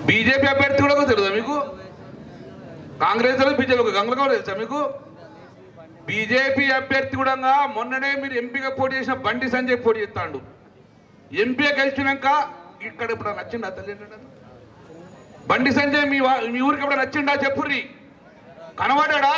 BJP అభ్యర్థి కూడా తెలుసా మీకు కాంగ్రెస్ బీజేపీ గంగలో తెలుసా మీకు బీజేపీ అభ్యర్థి కూడా మొన్ననే మీరు ఎంపీగా పోటీ చేసిన బండి సంజయ్ పోటీ చేస్తాడు ఎంపీ గెలిచినాక ఇక్కడ ఇప్పుడు నచ్చిండా తల్లి బండి సంజయ్ మీ వా- మీ ఊరికి ఎప్పుడు నచ్చిండా చెప్పుర్రి కనబడ్డా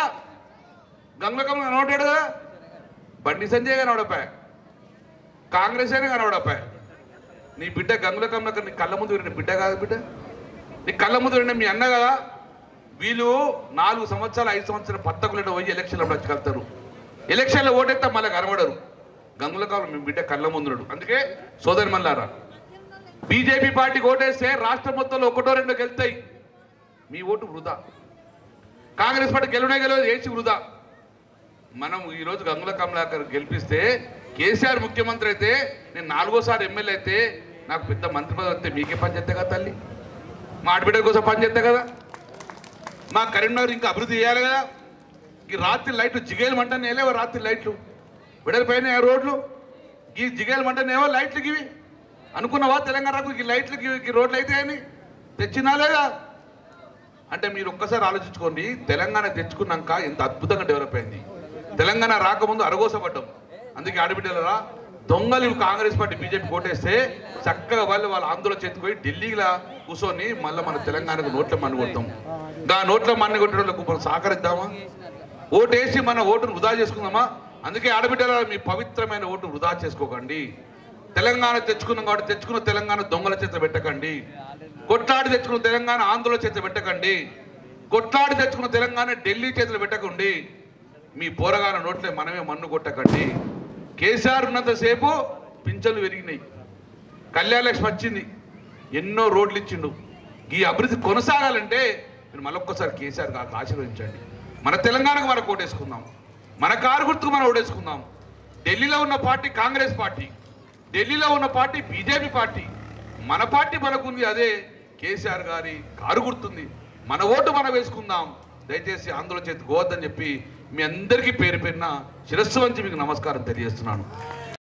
గంగకమ్మ కనబడ్డాడు కదా బండి సంజయ్ కనబడపాయ కాంగ్రెస్ అయినా కనబడపాయ నీ బిడ్డ గంగులకమ్మ నీ కళ్ళ ముందు విరిన బిడ్డ కాదు బిడ్డ నీ కళ్ళ ముందు విరిన మీ అన్న కదా వీళ్ళు నాలుగు సంవత్సరాలు ఐదు సంవత్సరాలు పత్తకులు పోయి ఎలక్షన్లో వచ్చి ఎలక్షన్లో ఓటెత్తా మళ్ళీ కనబడరు గంగులకమ్మ మీ బిడ్డ కళ్ళ ముందుడు అందుకే సోదరి మల్లారా బీజేపీ పార్టీకి ఓటేస్తే రాష్ట్రం మొత్తంలో ఒకటో రెండో గెలుతాయి మీ ఓటు వృధా కాంగ్రెస్ పార్టీ గెలునే గెలవదు ఏచి వృధా మనం ఈరోజు గంగుల కమలాకర్ గెలిపిస్తే కేసీఆర్ ముఖ్యమంత్రి అయితే నేను నాలుగోసారి ఎమ్మెల్యే అయితే నాకు పెద్ద మంత్రి పదవి వస్తే మీకే పని చేస్తే కదా తల్లి మా ఆడబిడ్డ కోసం పని చేస్తే కదా మా కరీంనగర్ ఇంకా అభివృద్ధి చేయాలి కదా ఈ రాత్రి లైట్లు జిగేలు మంటనే లేవో రాత్రి లైట్లు విడలిపోయిన రోడ్లు ఈ జిగేలు మంటనేవో లైట్లకి ఇవి అనుకున్నావా తెలంగాణకు ఈ లైట్లకి ఈ రోడ్లు అయితే అని తెచ్చినా లేదా అంటే మీరు ఒక్కసారి ఆలోచించుకోండి తెలంగాణ తెచ్చుకున్నాక ఎంత అద్భుతంగా డెవలప్ అయింది తెలంగాణ రాకముందు అరగోసపడ్డాం అందుకే ఆడబిడ్డలరా దొంగలు ఇవి కాంగ్రెస్ పార్టీ బీజేపీ కోటేస్తే చక్కగా వాళ్ళు వాళ్ళ ఆందోళన చేతిపోయి ఢిల్లీలో కూర్చొని మళ్ళీ మన తెలంగాణకు నోట్ల మన్ను కొడతాం గా నోట్ల మన్ను కొట్టేటోళ్ళకు మనం సహకరిద్దామా ఓటేసి మన ఓటును వృధా చేసుకుందామా అందుకే ఆడబిడ్డల మీ పవిత్రమైన ఓటు వృధా చేసుకోకండి తెలంగాణ తెచ్చుకున్నాం కాబట్టి తెచ్చుకున్న తెలంగాణ దొంగల చేత పెట్టకండి కొట్లాడి తెచ్చుకున్న తెలంగాణ ఆందోళన చేత పెట్టకండి కొట్లాడి తెచ్చుకున్న తెలంగాణ ఢిల్లీ చేతులు పెట్టకండి మీ పోరగాన నోట్లే మనమే మన్ను కొట్టకండి కేసీఆర్ ఉన్నంతసేపు పింఛన్లు పెరిగినాయి కళ్యాణ లక్ష్మి వచ్చింది ఎన్నో రోడ్లు ఇచ్చిండు ఈ అభివృద్ధి కొనసాగాలంటే మీరు మళ్ళొక్కసారి కేసీఆర్ గారికి ఆశీర్వదించండి మన తెలంగాణకు మనం ఓటేసుకుందాం మన కారు గుర్తుకు మనం ఓటేసుకుందాం ఢిల్లీలో ఉన్న పార్టీ కాంగ్రెస్ పార్టీ ఢిల్లీలో ఉన్న పార్టీ బీజేపీ పార్టీ మన పార్టీ మనకుంది అదే కేసీఆర్ గారి కారు గుర్తుంది మన ఓటు మనం వేసుకుందాం దయచేసి ఆందోళన చేతి గోవద్దని చెప్పి మీ అందరికీ పేరు పేరున శిరస్సు వంచి మీకు నమస్కారం తెలియజేస్తున్నాను